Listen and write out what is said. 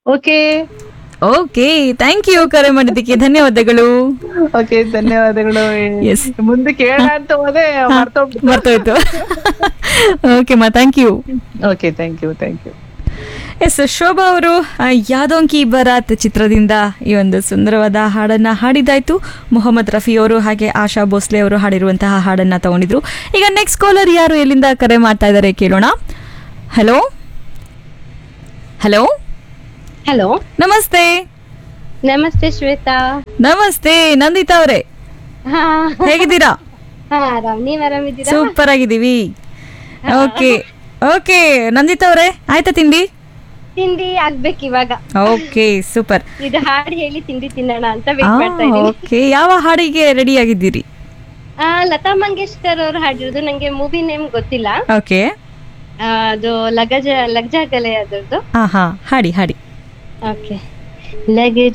Okay okay thank you ಕರೆ ಮಾಡಿದ್ದಕ್ಕೆ ಧನ್ಯವಾದಗಳು ಓಕೆ ಧನ್ಯವಾದಗಳು Yes. ಮುಂದೆ ಕೇಳೋಣ ಅಂತ ಹೋದೆ ಮರ್ತೋಗ್ಬಿಟ್ಟು ಮರ್ತೋಯ್ತು ಓಕೆ ಮಾ thank you okay thank you thank you yes Shobha ಅವರು ಆ, ಯಾದೋಂಕಿ ಬರಾತ್ ಚಿತ್ರದಿಂದ ಈ ಒಂದು ಸುಂದರವಾದ ಹಾಡನ್ನ ಹಾಡಿದಾಯ್ತು ಮೊಹಮ್ಮದ್ ರಫಿ ಅವರು ಹಾಗೆ ಆಶಾ ಭೋಸ್ಲೆ ಅವರು ಹಾಡಿರುವಂತಹ ಹಾಡನ್ನ ತಗೊಂಡಿದ್ರು ಈಗ ನೆಕ್ಸ್ಟ್ ಕಾಲರ್ ಯಾರು ಎಲ್ಲಿಂದ ಕರೆ ಮಾಡ್ತಾ ಇದ್ದಾರೆ ಕೇಳೋಣ ಹಲೋ ಹಲೋ ಹಲೋ ನಮಸ್ತೆ ನಮಸ್ತೆ ಶ್ವೇತಾ ನಮಸ್ತೆ ನಂದಿತಾ ಅವರೇ ಹಾ ಹೇಗಿದ್ದೀರಾ ಹಾ ಆರಾಮ್ ನೀವ್ ಆರಾಮಿದ್ದೀರಾ ಸೂಪರ್ ಆಗಿದ್ದೀವಿ ಓಕೆ ಓಕೆ ನಂದಿತಾ ಅವರೇ ಆಯ್ತಾ ತಿಂಡಿ ತಿಂಡಿ ಆಗ್ಬೇಕು ಇವಾಗ ಓಕೆ ಸೂಪರ್ ಇದು ಹಾಡು ಹೇಳಿ ತಿಂಡಿ ತಿನ್ನೋಣ ಅಂತ ವೇಟ್ ಮಾಡ್ತಾ ಇದೀನಿ ಓಕೆ ಯಾವ ಹಾಡಿಗೆ ರೆಡಿ ಆಗಿದ್ದೀರಿ ಆ, ಲತಾ ಮಂಗೇಶ್ಕರ್ ಅವ್ರು ಹಾಡಿರೋದು ನಂಗೆ ಮೂವಿ ನೇಮ್ ಗೊತ್ತಿಲ್ಲ ಓಕೆ ಆ, ಅದು ಲಗಜ ಲಗ್ಜ ಗಲೆ ಅದ್ರದ್ದು ಹಾ ಹಾ ಹಾಡಿ ಹಾಡಿ ಓಕೆ ಲಗಜ